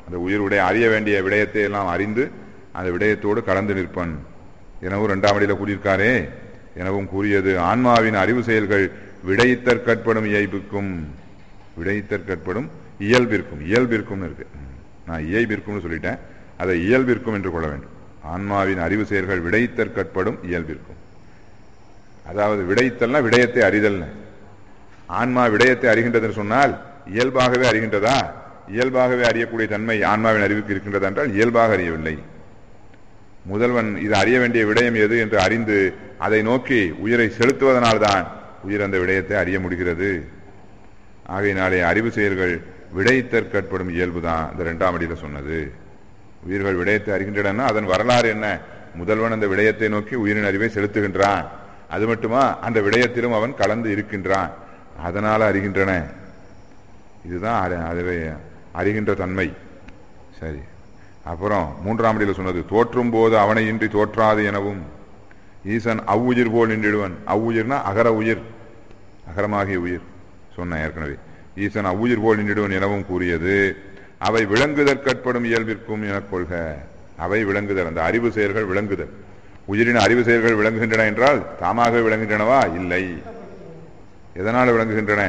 அந்த உயிருடைய அறிய வேண்டிய விடயத்தை எல்லாம் அறிந்து அந்த விடயத்தோடு கலந்து நிற்பன் எனவும் இரண்டாம் அடியில் கூறியிருக்காரே எனவும் கூறியது ஆன்மாவின் அறிவு செயல்கள் விடைத்தற்கட்படும் இயல்புக்கும் விடைத்தற்கட்படும் இயல்பிற்கும் இயல்பிற்கும்னு இருக்கு நான் இயல்பிற்கும்னு சொல்லிட்டேன் அதை இயல்பிற்கும் என்று கொள்ள வேண்டும் ஆன்மாவின் அறிவு செயல்கள் விடைத்தற்கட்படும் இயல்பிற்கும் அதாவது விடைத்தல்னா விடயத்தை அறிதல்னு ஆன்மா விடயத்தை அறிகின்றதுன்னு சொன்னால் இயல்பாகவே அறிகின்றதா இயல்பாகவே அறியக்கூடிய தன்மை ஆன்மாவின் அறிவுக்கு இருக்கின்றதா என்றால் இயல்பாக அறியவில்லை முதல்வன் இது அறிய வேண்டிய விடயம் எது என்று அறிந்து அதை நோக்கி உயிரை செலுத்துவதனால்தான் உயிர் அந்த விடயத்தை அறிய முடிகிறது ஆகையினாலே அறிவு செயல்கள் விடயத்திற்கட்படும் இயல்புதான் இந்த இரண்டாம் அடியில சொன்னது உயிர்கள் விடயத்தை அறிகின்றன அதன் வரலாறு என்ன முதல்வன் அந்த விடயத்தை நோக்கி உயிரின் அறிவை செலுத்துகின்றான் அது மட்டுமா அந்த விடயத்திலும் அவன் கலந்து இருக்கின்றான் அதனால அறிகின்றன இதுதான் அறி- அதுவே அறிகின்ற தன்மை சரி அப்புறம் மூன்றாம் அடியில் சொன்னது தோற்றும் போது அவனை இன்றி தோற்றாது எனவும் ஈசன் அவ்வுயிர் போல் நின்றிடுவன் அவ்வுயிர்னா அகர உயிர் அகரமாகிய உயிர் சொன்னேன் ஏற்கனவே ஈசன் அவ்வுயிர் போல் நின்றிடுவன் எனவும் கூறியது அவை விளங்குதற்கட்படும் இயல்பிற்கும் எனக் கொள்க அவை விளங்குதல் அந்த அறிவு செயல்கள் விளங்குதல் உயிரின் அறிவு செயல்கள் விளங்குகின்றன என்றால் தாமாகவே விளங்குகின்றனவா இல்லை எதனால் விளங்குகின்றன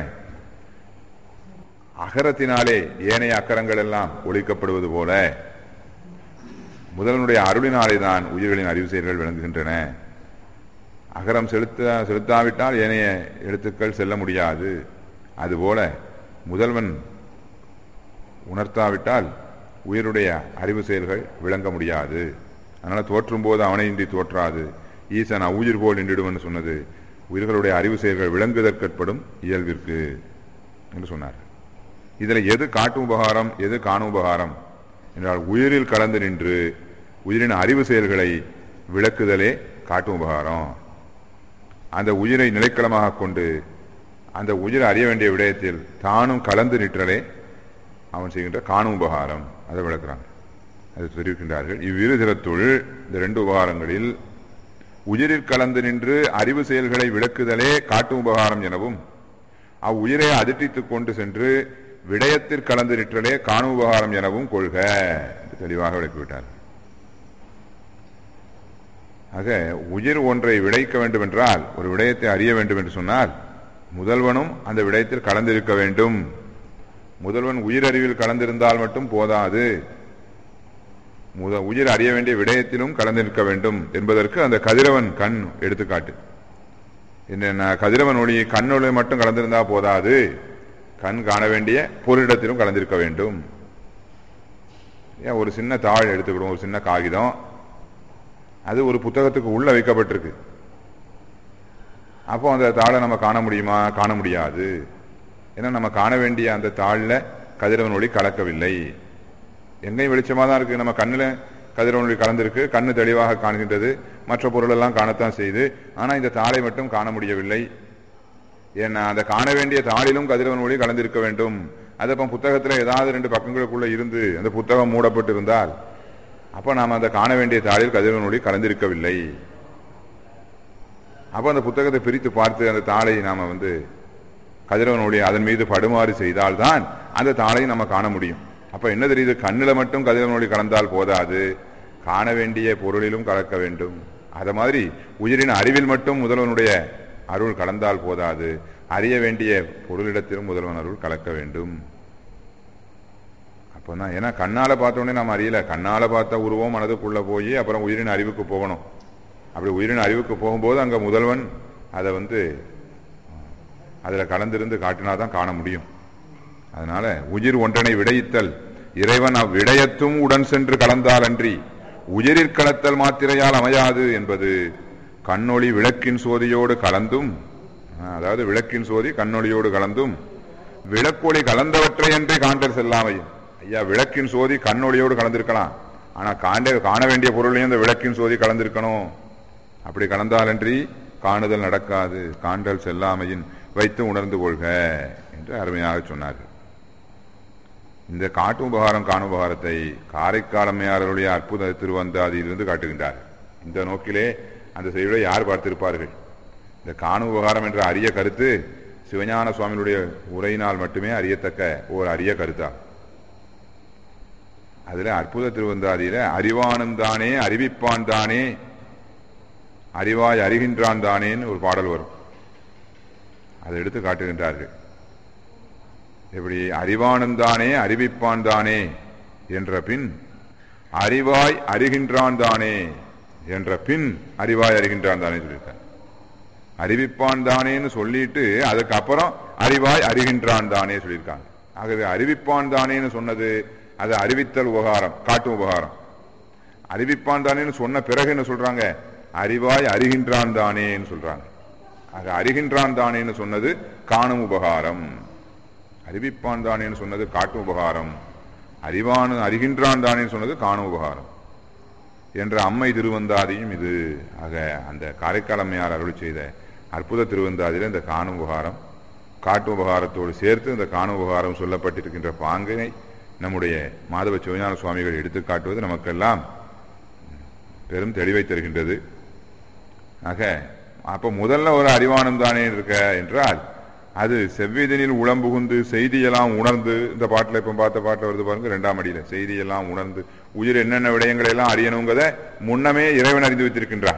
அகரத்தினாலே ஏனைய அக்கரங்கள் எல்லாம் ஒழிக்கப்படுவது போல முதலனுடைய அருளினாலே தான் உயிர்களின் அறிவு செயல்கள் விளங்குகின்றன அகரம் செலுத்த செலுத்தாவிட்டால் ஏனைய எழுத்துக்கள் செல்ல முடியாது அதுபோல முதல்வன் உணர்த்தாவிட்டால் உயிருடைய அறிவு செயல்கள் விளங்க முடியாது அதனால தோற்றும் போது அவனையின்றி தோற்றாது ஈசன் அவ்வுயிர் போல் நின்றுடுவன் சொன்னது உயிர்களுடைய அறிவு செயல்கள் விளங்குதற்கட்படும் இயல்பிற்கு என்று சொன்னார் இதுல எது காட்டு உபகாரம் எது காணும் உபகாரம் என்றால் உயிரில் கலந்து நின்று உயிரின் அறிவு செயல்களை விளக்குதலே காட்டும் உபகாரம் அந்த உயிரை நிலைக்களமாக கொண்டு அந்த உயிரை அறிய வேண்டிய விடயத்தில் தானும் கலந்து நிற்றலே அவன் செய்கின்ற காணும் உபகாரம் அதை விளக்குறாங்க அதை தெரிவிக்கின்றார்கள் இவ்விரு திறத்துள் இந்த ரெண்டு உபகாரங்களில் உயிரில் கலந்து நின்று அறிவு செயல்களை விளக்குதலே காட்டும் உபகாரம் எனவும் அவ்வுயிரை அதிர்ட்டித்துக் கொண்டு சென்று விடயத்தில் கலந்து நிற்றலே காணும் உபகாரம் எனவும் கொள்க என்று தெளிவாக விளக்கிவிட்டார் ஆக உயிர் ஒன்றை விளைக்க வேண்டும் என்றால் ஒரு விடயத்தை அறிய வேண்டும் என்று சொன்னால் முதல்வனும் அந்த விடயத்தில் கலந்திருக்க வேண்டும் முதல்வன் உயிரறிவில் கலந்திருந்தால் மட்டும் போதாது முத உயிர் அறிய வேண்டிய விடயத்திலும் கலந்திருக்க வேண்டும் என்பதற்கு அந்த கதிரவன் கண் எடுத்துக்காட்டு என்னென்ன கதிரவன் ஒளி கண்ணொளி மட்டும் கலந்திருந்தா போதாது கண் காண வேண்டிய பொருளிடத்திலும் கலந்திருக்க வேண்டும் ஏன் ஒரு சின்ன தாள் எடுத்துக்கிடும் ஒரு சின்ன காகிதம் அது ஒரு புத்தகத்துக்கு உள்ள வைக்கப்பட்டிருக்கு அப்போ அந்த தாளை நம்ம காண முடியுமா காண முடியாது ஏன்னா நம்ம காண வேண்டிய அந்த தாளில் கதிரவன் ஒளி கலக்கவில்லை எங்கேயும் வெளிச்சமாக தான் இருக்கு நம்ம கண்ணில் கதிரவன் ஒளி கலந்திருக்கு கண்ணு தெளிவாக காணுகின்றது மற்ற பொருளெல்லாம் காணத்தான் செய்து ஆனால் இந்த தாளை மட்டும் காண முடியவில்லை ஏன்னா அந்த காண வேண்டிய தாளிலும் கதிரவன் ஒளி கலந்திருக்க வேண்டும் அது அப்போ புத்தகத்தில் ஏதாவது ரெண்டு பக்கங்களுக்குள்ள இருந்து அந்த புத்தகம் மூடப்பட்டு இருந்தால் அப்போ நாம் அந்த காண வேண்டிய தாளில் கதிரவன் ஒளி கலந்திருக்கவில்லை அப்போ அந்த புத்தகத்தை பிரித்து பார்த்து அந்த தாளை நாம் வந்து கதிரவன் ஒளி அதன் மீது படுமாறு செய்தால்தான் அந்த தாளை நம்ம காண முடியும் அப்ப என்ன தெரியுது கண்ணில் மட்டும் கதிரவன் ஒளி கலந்தால் போதாது காண வேண்டிய பொருளிலும் கலக்க வேண்டும் அத மாதிரி உயிரின் அறிவில் மட்டும் முதல்வனுடைய அருள் கலந்தால் போதாது அறிய வேண்டிய பொருளிடத்திலும் முதல்வன் அருள் கலக்க வேண்டும் அப்போதான் ஏன்னா கண்ணால பார்த்த உடனே நம்ம அறியல கண்ணால பார்த்த உருவம் மனதுக்குள்ள போய் அப்புறம் உயிரின் அறிவுக்கு போகணும் அப்படி உயிரின் அறிவுக்கு போகும்போது அங்க முதல்வன் அதை வந்து அதில் கலந்திருந்து காட்டினாதான் காண முடியும் அதனால உயிர் ஒன்றனை விடையித்தல் இறைவன் அவ்விடயத்தும் உடன் சென்று கலந்தால் அன்றி உயிரிற் கலத்தல் மாத்திரையால் அமையாது என்பது கண்ணொளி விளக்கின் சோதியோடு கலந்தும் ஆஹ், அதாவது விளக்கின் சோதி கண்ணொளியோடு கலந்தும் விளக்கொளி கலந்தவற்றை என்றே காண்டல் செல்லாமையும் ஐயா விளக்கின் சோதி கண்ணொளியோடு கலந்திருக்கலாம் ஆனா காண்ட காண வேண்டிய பொருளையும் இந்த விளக்கின் சோதி கலந்திருக்கணும் அப்படி கலந்தாலன்றி காணுதல் நடக்காது காண்டல் செல்லாமையின் வைத்து உணர்ந்து கொள்க என்று அருமையாக சொன்னார்கள் இந்த காட்டு உபகாரம் காணும் உபகாரத்தை காரைக்கால் அம்மையாரருடைய அற்புத திருவந்தாதியிலிருந்து காட்டுகின்றார் இந்த நோக்கிலே அந்த செய்தியை யார் பார்த்திருப்பார்கள் இந்த காணும் உபகாரம் என்ற அரிய கருத்து சிவஞான சுவாமிகளுடைய உரையினால் மட்டுமே அறியத்தக்க ஒரு அரிய கருத்தா அதுல அற்புத திருவந்தாதியில அறிவானும் தானே அறிவிப்பான் தானே அறிவாய் அறிகின்றான் தானேன்னு ஒரு பாடல் வரும் அதை எடுத்து காட்டுகின்றார்கள் எப்படி அறிவானும் தானே அறிவிப்பான் தானே என்ற பின் அறிவாய் அறிகின்றான் தானே என்ற பின் அறிவாய் அறிகின்றான் தானே சொல்லியிருக்கார் அறிவிப்பான் தானேன்னு சொல்லிட்டு அதுக்கப்புறம் அறிவாய் அறிகின்றான் தானே சொல்லியிருக்காங்க ஆகவே அறிவிப்பான் தானேன்னு சொன்னது அது அறிவித்தல் உபகாரம் காட்டும் உபகாரம் அறிவிப்பான் தானேன்னு சொன்ன பிறகு என்ன சொல்றாங்க அறிவாய் அறிகின்றான் தானேன்னு சொல்றாங்க ஆக அறிகின்றான் தானேன்னு சொன்னது காணும் உபகாரம் அறிவிப்பான் தானேன்னு சொன்னது காட்டும் உபகாரம் அறிவானு அறிகின்றான் தானேன்னு சொன்னது காணும் உபகாரம் என்ற அம்மை திருவந்தாதியும் இது ஆக அந்த காரைக்கால் அம்மையார் அருள் செய்த அற்புத திருவந்தாதியில் இந்த காணும் உபகாரம் காட்டு உபகாரத்தோடு சேர்த்து இந்த காணும் உபகாரம் சொல்லப்பட்டிருக்கின்ற பாங்கினை நம்முடைய மாதவ சிவஞான சுவாமிகள் எடுத்து காட்டுவது நமக்கெல்லாம் பெரும் தெளிவை தருகின்றது ஆக அப்ப முதல்ல ஒரு அறிவானம் தானே இருக்க என்றால் அது செவ்விதனில் உளம்புகுந்து செய்தியெல்லாம் உணர்ந்து இந்த பாட்டில் இப்ப பார்த்த பாட்டில் வருது பாருங்க ரெண்டாம் அடியில செய்தியெல்லாம் உணர்ந்து உயிர் என்னென்ன விடயங்களை எல்லாம் அறியணுங்கிறத முன்னமே இறைவன் அறிந்து வைத்திருக்கின்றான்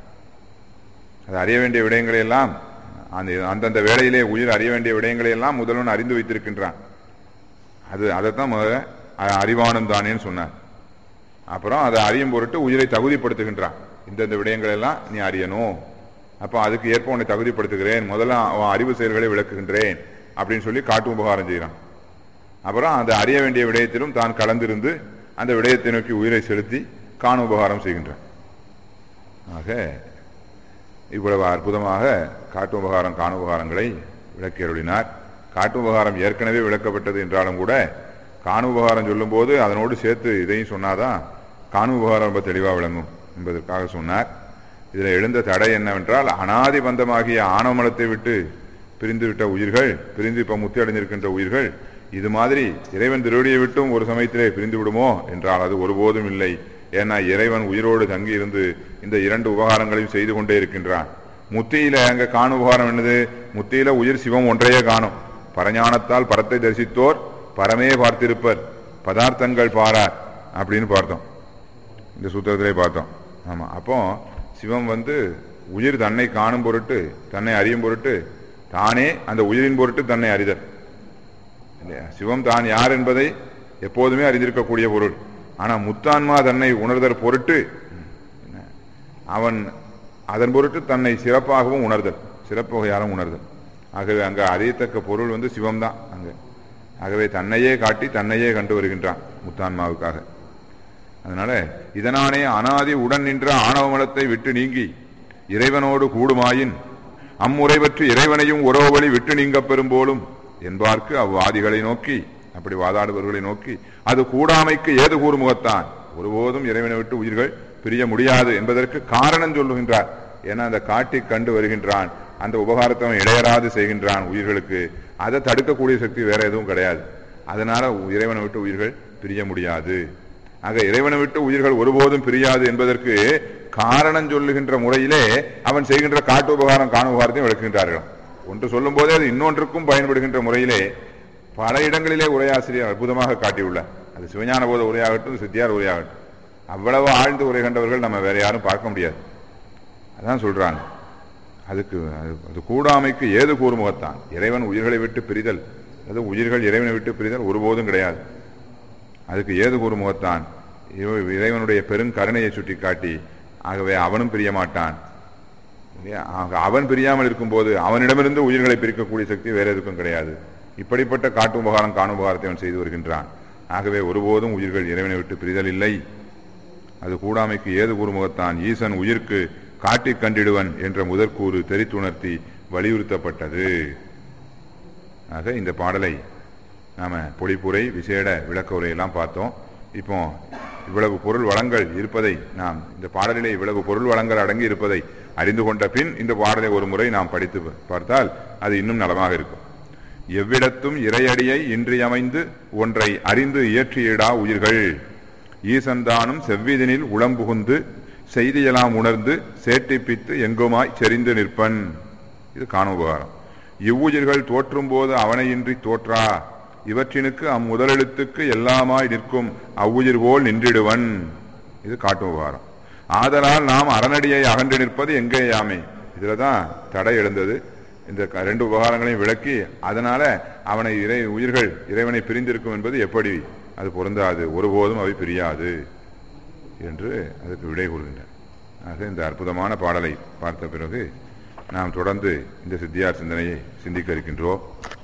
அது அறிய வேண்டிய விடயங்களை எல்லாம் அந்த அந்தந்த வேளையிலே உயிர் அறிய வேண்டிய விடயங்களை எல்லாம் முதல்வன் அறிந்து வைத்திருக்கின்றான் அது அதைத்தான் முதல்ல அ- அறிவானம் தானேன்னு சொன்னார் அப்புறம் அதை அறியும் பொருட்டு உயிரை தகுதிப்படுத்துகின்றான் இந்தந்த விடயங்களை எல்லாம் நீ அறியணும் அப்போ அதுக்கு ஏற்ப உன்னை தகுதிப்படுத்துகிறேன் முதல்ல அவன் அறிவு செயல்களை விளக்குகின்றேன் அப்படின்னு சொல்லி காட்டு உபகாரம் செய்கிறான் அப்புறம் அந்த அறிய வேண்டிய விடயத்திலும் தான் கலந்திருந்து அந்த விடயத்தை நோக்கி உயிரை செலுத்தி காண உபகாரம் செய்கின்றான் ஆக இவ்வளவு அற்புதமாக காட்டு உபகாரம் காண உபகாரங்களை விளக்கி அருளினார் காட்டு உபகாரம் ஏற்கனவே விளக்கப்பட்டது என்றாலும் கூட காண உபகாரம் சொல்லும்போது அதனோடு சேர்த்து இதையும் சொன்னாதான் காண உபகாரம் ரொம்ப தெளிவாக விளங்கும் என்பதற்காக சொன்னார் இதில் எழுந்த தடை என்னவென்றால் அனாதி பந்தமாகிய ஆணவமலத்தை விட்டு பிரிந்து விட்ட உயிர்கள் பிரிந்து இப்ப முத்தி அடைந்திருக்கின்ற உயிர்கள் இது மாதிரி இறைவன் திருவடியை விட்டும் ஒரு சமயத்திலே பிரிந்து விடுமோ என்றால் அது ஒருபோதும் இல்லை ஏன்னா இறைவன் உயிரோடு தங்கி இருந்து இந்த இரண்டு உபகாரங்களையும் செய்து கொண்டே இருக்கின்றான் முத்தியில அங்க காணும் உபகாரம் என்னது முத்தியில உயிர் சிவம் ஒன்றையே காணும் பரஞானத்தால் பரத்தை தரிசித்தோர் பரமே பார்த்திருப்பர் பதார்த்தங்கள் பாரார் அப்படின்னு பார்த்தோம் இந்த சூத்திரத்திலே பார்த்தோம் ஆமா அப்போ சிவம் வந்து உயிர் தன்னை காணும் பொருட்டு தன்னை அறியும் பொருட்டு தானே அந்த உயிரின் பொருட்டு தன்னை அறிதல் இல்லையா சிவம் தான் யார் என்பதை எப்போதுமே அறிந்திருக்கக்கூடிய பொருள் ஆனா முத்தான்மா தன்னை உணர்தல் பொருட்டு என்ன, அவன் அதன் பொருட்டு தன்னை சிறப்பாகவும் உணர்தல் சிறப்புகையாலும் உணர்தல் ஆகவே அங்க அறியத்தக்க பொருள் வந்து சிவம்தான் அங்க ஆகவே தன்னையே காட்டி தன்னையே கண்டு வருகின்றான் முத்தான்மாவுக்காக அதனால இதனானே அனாதி உடன் நின்ற ஆணவமலத்தை விட்டு நீங்கி இறைவனோடு கூடுமாயின் அம்முறை பற்றி இறைவனையும் உறவுவழி விட்டு நீங்க பெறும்போலும் என்பார்க்கு அவ்வாதிகளை நோக்கி அப்படி வாதாடுபவர்களை நோக்கி அது கூடாமைக்கு ஏது கூறுமுகத்தான் ஒருபோதும் இறைவனை விட்டு உயிர்கள் பிரிய முடியாது என்பதற்கு காரணம் சொல்லுகின்றார் ஏன்னா அந்த காட்டி கண்டு வருகின்றான் அந்த உபகாரத்தை அவன் இடையராது செய்கின்றான் உயிர்களுக்கு அதை தடுக்கக்கூடிய சக்தி வேற எதுவும் கிடையாது அதனால இறைவனை விட்டு உயிர்கள் பிரிய முடியாது ஆக இறைவனை விட்டு உயிர்கள் ஒருபோதும் பிரியாது என்பதற்கு காரணம் சொல்லுகின்ற முறையிலே அவன் செய்கின்ற காட்டு உபகாரம் காண உபகாரத்தையும் விளக்குகின்றார்கள் ஒன்று சொல்லும் போதே அது இன்னொன்றுக்கும் பயன்படுகின்ற முறையிலே பல இடங்களிலே உரையாசிரியர் அற்புதமாக காட்டியுள்ளார் அது சிவஞான போத உரையாகட்டும் சித்தியார் உரையாகட்டும் அவ்வளவு ஆழ்ந்து உரை கண்டவர்கள் நம்ம வேற யாரும் பார்க்க முடியாது அதான் சொல்றாங்க அதுக்கு அது- அது கூடாமைக்கு ஏது கூறுமுகத்தான் இறைவன் உயிர்களை விட்டு பிரிதல் அது உயிர்கள் இறைவனை விட்டு பிரிதல் ஒருபோதும் கிடையாது அதுக்கு ஏது கூறுமுகத்தான் இவ- இறைவனுடைய பெருங்கருணையை சுட்டிக்காட்டி ஆகவே அவனும் பிரிய மாட்டான் இல்லையா? ஆக அவன் பிரியாமல் இருக்கும்போது அவனிடமிருந்து உயிர்களை பிரிக்கக்கூடிய சக்தி வேற எதுக்கும் கிடையாது இப்படிப்பட்ட காட்டு உபகாரம் காணும் உபகாரத்தை அவன் செய்து வருகின்றான் ஆகவே ஒருபோதும் உயிர்கள் இறைவனை விட்டு பிரிதல் இல்லை அது கூடாமைக்கு ஏது கூறுமுகத்தான் ஈசன் உயிர்க்கு காட்டிக் கண்டிடுவன் என்ற முதற்கூறு தெரித்துணர்த்தி வலியுறுத்தப்பட்டது ஆக இந்த பாடலை நாம பொழிப்புரை விசேட விளக்க உரையெல்லாம் பார்த்தோம் இப்போ இவ்வளவு பொருள் வளங்கள் இருப்பதை நாம் இந்த பாடலிலே இவ்வளவு பொருள் வளங்கள் அடங்கி இருப்பதை அறிந்து கொண்ட பின் இந்த பாடலை ஒரு முறை நாம் படித்து பார்த்தால் அது இன்னும் நலமாக இருக்கும் எவ்விடத்தும் இறையடியை இன்றியமைந்து ஒன்றை அறிந்து இயற்றியிடா உயிர்கள் ஈசன்தானும் செவ்விதனில் உளம்புகுந்து செய்தியெல்லாம் உணர்ந்து சேட்டிப்பித்து எங்குமாய் செறிந்து நிற்பன் இது காணும் உபகாரம் இவ்வுயிர்கள் தோற்றும் போது அவனையின்றி தோற்றா இவற்றினுக்கு அம்முதலெழுத்துக்கு எல்லாமாய் நிற்கும் அவ்வுயிர் போல் நின்றிடுவன் இது காட்டும் உபகாரம் ஆதலால் நாம் அறநடியை அகன்று நிற்பது எங்கே யாமே இதுலதான் தடை எழுந்தது இந்த க- ரெண்டு உபகாரங்களையும் விளக்கி அதனால அவனை இறை உயிர்கள் இறைவனை பிரிந்திருக்கும் என்பது எப்படி அது பொருந்தாது ஒருபோதும் அவை பிரியாது என்று அதுக்கு விடை கூறுகின்றனர் ஆக இந்த அற்புதமான பாடலை பார்த்த பிறகு நாம் தொடர்ந்து இந்த சித்தியார் சிந்தனையை சிந்திக்க இருக்கின்றோம்